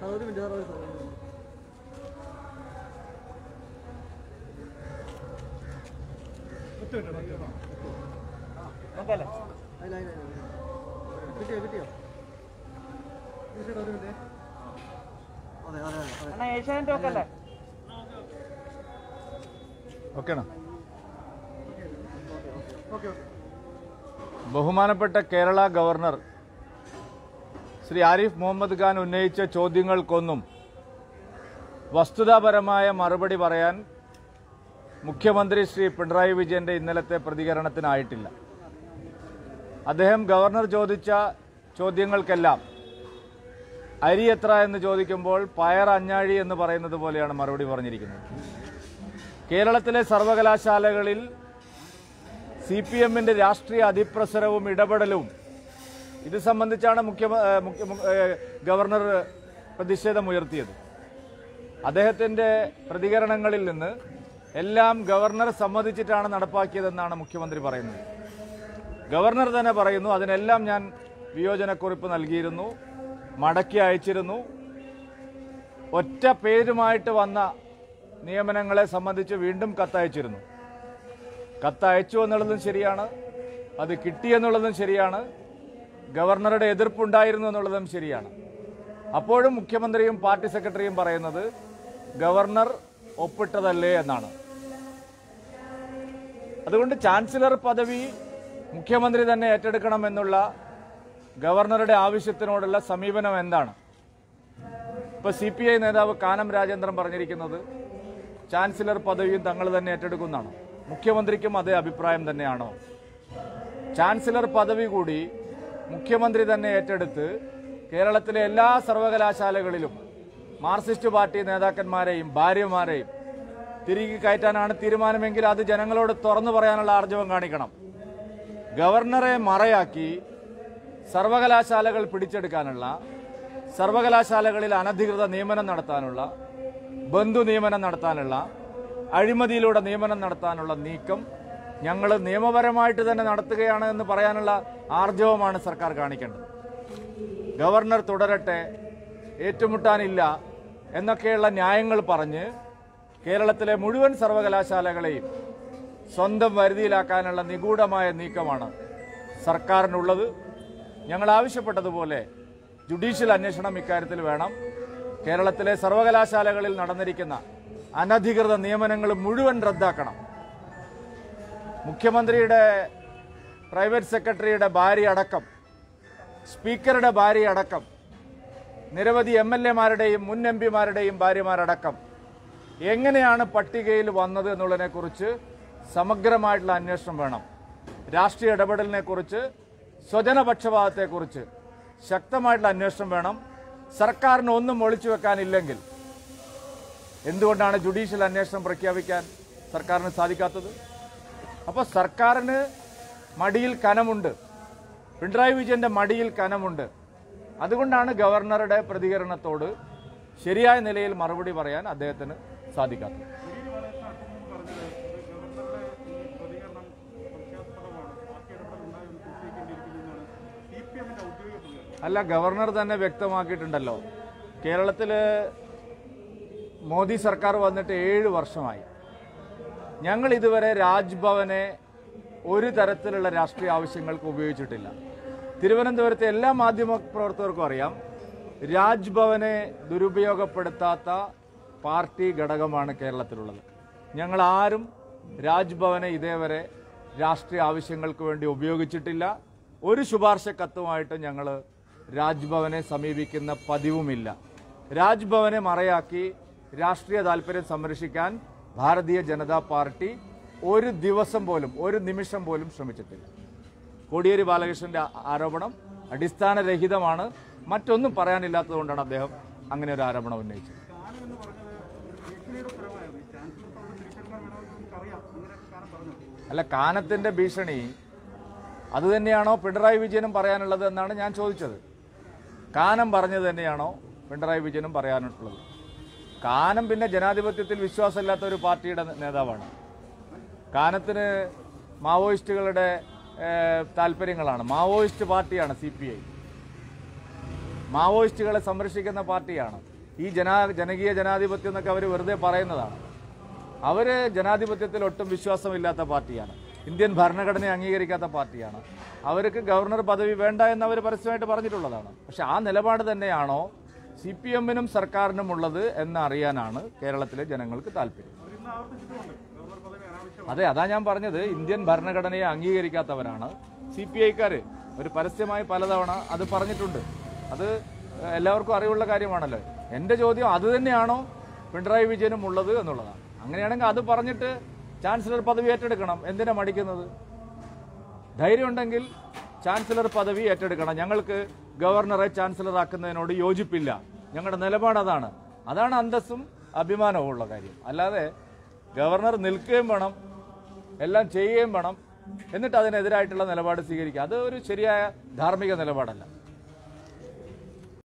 ഒരു minute sir ഒരു sir നോക്കാല്ലേ അതിൽ അതിൽ കിട്ടിയോ കിട്ടിയോ തീർച്ചയായിട്ടും ഒരു മിനിറ്റ് അതെ അതെ അതെ അതെ അണ്ണാ ഏഷ്യാനെറ്റ് നോക്കല്ലേ ഓക്കെയാണോ ഓക്കെ ഓക്കെ ബഹുമാനപ്പെട്ട കേരള ഗവർണർ ശ്രീ ആരിഫ് മുഹമ്മദ് ഖാൻ ഉന്നയിച്ച ചോദ്യങ്ങൾക്കൊന്നും വസ്തുതാപരമായ മറുപടി പറയാൻ മുഖ്യമന്ത്രി ശ്രീ പിണറായി വിജയന്റെ ഇന്നലത്തെ പ്രതികരണത്തിനായിട്ടില്ല അദ്ദേഹം ഗവർണർ ചോദിച്ച ചോദ്യങ്ങൾക്കെല്ലാം അരി എത്ര എന്ന് ചോദിക്കുമ്പോൾ പയർ അഞ്ഞാഴി എന്ന് പറയുന്നത് പോലെയാണ് മറുപടി പറഞ്ഞിരിക്കുന്നത് കേരളത്തിലെ സർവകലാശാലകളിൽ സി പി എമ്മിന്റെ രാഷ്ട്രീയ അതിപ്രസരവും ഇടപെടലും ഇത് സംബന്ധിച്ചാണ് മുഖ്യ ഏഹ് മുഖ്യ ഏഹ് ഗവർണർ പ്രതിഷേധമുയർത്തിയത് അദ്ദേഹത്തിന്റെ പ്രതികരണങ്ങളിൽ നിന്ന് എല്ലാം ഗവർണർ സമ്മതിച്ചിട്ടാണ് നടപ്പാക്കിയതെന്നാണ് മുഖ്യമന്ത്രി പറയുന്നത് ഗവർണർ തന്നെ പറയുന്നു അതിനെല്ലാം ഞാൻ വിയോജനക്കുറിപ്പ് നൽകിയിരുന്നു മടക്കി അയച്ചിരുന്നു ഒറ്റ പേരുമായിട്ട് വന്ന നിയമനങ്ങളെ സംബന്ധിച്ച് വീണ്ടും കത്തയച്ചിരുന്നു കത്തയച്ചു എന്നുള്ളതും ശരിയാണ് അത് കിട്ടിയെന്നുള്ളതും ശരിയാണ് ഗവർണറുടെ എതിർപ്പുണ്ടായിരുന്നു എന്നുള്ളതും ശരിയാണ് അപ്പോഴും മുഖ്യമന്ത്രിയും പാർട്ടി സെക്രട്ടറിയും പറയുന്നത് ഗവർണർ ഒപ്പിട്ടതല്ലേ എന്നാണ് അതുകൊണ്ട് ചാൻസലർ പദവി മുഖ്യമന്ത്രി തന്നെ ഏറ്റെടുക്കണമെന്നുള്ള ഗവർണറുടെ ആവശ്യത്തിനോടുള്ള സമീപനം എന്താണ് ഇപ്പൊ സി പി ഐ നേതാവ് കാനം രാജേന്ദ്രൻ പറഞ്ഞിരിക്കുന്നത് ചാൻസലർ പദവിയും തങ്ങൾ തന്നെ ഏറ്റെടുക്കുന്നതാണ് മുഖ്യമന്ത്രിക്കും അതേ അഭിപ്രായം തന്നെയാണോ ചാൻസലർ പദവി കൂടി മുഖ്യമന്ത്രി തന്നെ ഏറ്റെടുത്ത് കേരളത്തിലെ എല്ലാ സർവകലാശാലകളിലും മാർക്സിസ്റ്റ് പാർട്ടി നേതാക്കന്മാരെയും ഭാര്യമാരെയും തിരികെ കയറ്റാനാണ് തീരുമാനമെങ്കിൽ അത് ജനങ്ങളോട് തുറന്നു പറയാനുള്ള ആർജവം കാണിക്കണം ഗവർണറെ മറയാക്കി സർവകലാശാലകൾ പിടിച്ചെടുക്കാനുള്ള സർവകലാശാലകളിൽ അനധികൃത നിയമനം നടത്താനുള്ള ബന്ധു നിയമനം നടത്താനുള്ള അഴിമതിയിലൂടെ നിയമനം നടത്താനുള്ള നീക്കം ഞങ്ങൾ നിയമപരമായിട്ട് തന്നെ നടത്തുകയാണ് എന്ന് പറയാനുള്ള ആർജവമാണ് സർക്കാർ കാണിക്കേണ്ടത് ഗവർണർ തുടരട്ടെ ഏറ്റുമുട്ടാനില്ല എന്നൊക്കെയുള്ള ന്യായങ്ങൾ പറഞ്ഞ് കേരളത്തിലെ മുഴുവൻ സർവകലാശാലകളെയും സ്വന്തം വരുതിയിലാക്കാനുള്ള നിഗൂഢമായ നീക്കമാണ് സർക്കാരിനുള്ളത് ഞങ്ങൾ ആവശ്യപ്പെട്ടതുപോലെ ജുഡീഷ്യൽ അന്വേഷണം ഇക്കാര്യത്തിൽ വേണം കേരളത്തിലെ സർവകലാശാലകളിൽ നടന്നിരിക്കുന്ന അനധികൃത നിയമനങ്ങൾ മുഴുവൻ റദ്ദാക്കണം മുഖ്യമന്ത്രിയുടെ പ്രൈവറ്റ് സെക്രട്ടറിയുടെ ഭാര്യ അടക്കം സ്പീക്കറുടെ ഭാര്യ അടക്കം നിരവധി എം എൽ എമാരുടെയും മുൻ എം പിമാരുടെയും ഭാര്യമാരടക്കം എങ്ങനെയാണ് പട്ടികയിൽ വന്നത് എന്നുള്ളതിനെക്കുറിച്ച് സമഗ്രമായിട്ടുള്ള അന്വേഷണം വേണം രാഷ്ട്രീയ ഇടപെടലിനെക്കുറിച്ച് സ്വജനപക്ഷപാതത്തെക്കുറിച്ച് ശക്തമായിട്ടുള്ള അന്വേഷണം വേണം സർക്കാരിന് ഒന്നും ഒളിച്ചു വെക്കാനില്ലെങ്കിൽ എന്തുകൊണ്ടാണ് ജുഡീഷ്യൽ അന്വേഷണം പ്രഖ്യാപിക്കാൻ സർക്കാരിന് സാധിക്കാത്തത് അപ്പോൾ സർക്കാരിന് മടിയിൽ കനമുണ്ട് പിണറായി വിജയന്റെ മടിയിൽ കനമുണ്ട് അതുകൊണ്ടാണ് ഗവർണറുടെ പ്രതികരണത്തോട് ശരിയായ നിലയിൽ മറുപടി പറയാൻ അദ്ദേഹത്തിന് സാധിക്കാത്തത് അല്ല ഗവർണർ തന്നെ വ്യക്തമാക്കിയിട്ടുണ്ടല്ലോ കേരളത്തില് മോദി സർക്കാർ വന്നിട്ട് ഏഴ് വർഷമായി ഞങ്ങൾ ഇതുവരെ രാജ്ഭവനെ ഒരു തരത്തിലുള്ള രാഷ്ട്രീയ ആവശ്യങ്ങൾക്ക് ഉപയോഗിച്ചിട്ടില്ല തിരുവനന്തപുരത്തെ എല്ലാ മാധ്യമ പ്രവർത്തകർക്കും അറിയാം രാജ്ഭവനെ ദുരുപയോഗപ്പെടുത്താത്ത പാർട്ടി ഘടകമാണ് കേരളത്തിലുള്ളത് ഞങ്ങൾ ആരും രാജ്ഭവനെ ഇതേവരെ രാഷ്ട്രീയ ആവശ്യങ്ങൾക്ക് വേണ്ടി ഉപയോഗിച്ചിട്ടില്ല ഒരു ശുപാർശ കത്തുമായിട്ട് ഞങ്ങൾ രാജ്ഭവനെ സമീപിക്കുന്ന പതിവുമില്ല രാജ്ഭവനെ മറയാക്കി രാഷ്ട്രീയ താല്പര്യം സംരക്ഷിക്കാൻ ഭാരതീയ ജനതാ പാർട്ടി ഒരു ദിവസം പോലും ഒരു നിമിഷം പോലും ശ്രമിച്ചിട്ടില്ല കോടിയേരി ബാലകൃഷ്ണന്റെ ആ- ആരോപണം അടിസ്ഥാനരഹിതമാണ് മറ്റൊന്നും പറയാനില്ലാത്തതുകൊണ്ടാണ് അദ്ദേഹം അങ്ങനെ ഒരു ആരോപണം ഉന്നയിച്ചത് അല്ല കാനത്തിന്റെ ഭീഷണി അത് തന്നെയാണോ പിണറായി വിജയനും പറയാനുള്ളത് എന്നാണ് ഞാൻ ചോദിച്ചത് കാനം പറഞ്ഞത് തന്നെയാണോ പിണറായി വിജയനും പറയാനുള്ളത് കാനം പിന്നെ ജനാധിപത്യത്തിൽ വിശ്വാസമില്ലാത്ത ഒരു പാർട്ടിയുടെ നേതാവാണ് കാനത്തിന് മാവോയിസ്റ്റുകളുടെ ഏഹ്, താല്പര്യങ്ങളാണ് മാവോയിസ്റ്റ് പാർട്ടിയാണ് സി പി ഐ മാവോയിസ്റ്റുകളെ സംരക്ഷിക്കുന്ന പാർട്ടിയാണ് ഈ ജനാ ജനകീയ ജനാധിപത്യം എന്നൊക്കെ അവർ വെറുതെ പറയുന്നതാണ് അവര് ജനാധിപത്യത്തിൽ ഒട്ടും വിശ്വാസമില്ലാത്ത പാർട്ടിയാണ് ഇന്ത്യൻ ഭരണഘടനയെ അംഗീകരിക്കാത്ത പാർട്ടിയാണ് അവർക്ക് ഗവർണർ പദവി വേണ്ട എന്ന് അവർ പരസ്യമായിട്ട് പറഞ്ഞിട്ടുള്ളതാണ് പക്ഷെ ആ നിലപാട് തന്നെയാണോ സി പി എമ്മിനും സർക്കാരിനും ഉള്ളത് എന്നറിയാനാണ് കേരളത്തിലെ ജനങ്ങൾക്ക് താല്പര്യം അതെ അതാ ഞാൻ പറഞ്ഞത് ഇന്ത്യൻ ഭരണഘടനയെ അംഗീകരിക്കാത്തവരാണ് സി പി ഐക്കാര് ഒരു പരസ്യമായി പലതവണ അത് പറഞ്ഞിട്ടുണ്ട് അത് എല്ലാവർക്കും അറിവുള്ള കാര്യമാണല്ലോ എന്റെ ചോദ്യം അത് തന്നെയാണോ പിണറായി വിജയനും ഉള്ളത് എന്നുള്ളതാണ് അങ്ങനെയാണെങ്കിൽ അത് പറഞ്ഞിട്ട് ചാൻസലർ പദവി ഏറ്റെടുക്കണം എന്തിനാ മടിക്കുന്നത് ധൈര്യം ഉണ്ടെങ്കിൽ ചാൻസലർ പദവി ഏറ്റെടുക്കണം ഞങ്ങൾക്ക് ഗവർണറെ ചാൻസലർ ആക്കുന്നതിനോട് യോജിപ്പില്ല ഞങ്ങളുടെ നിലപാട് അതാണ് അതാണ് അന്തസ്സും അഭിമാനവും ഉള്ള കാര്യം അല്ലാതെ ഗവർണർ നിൽക്കുകയും വേണം എല്ലാം ചെയ്യുകയും വേണം എന്നിട്ട് അതിനെതിരായിട്ടുള്ള നിലപാട് സ്വീകരിക്കുക അത് ഒരു ശരിയായ ധാർമ്മിക നിലപാടല്ല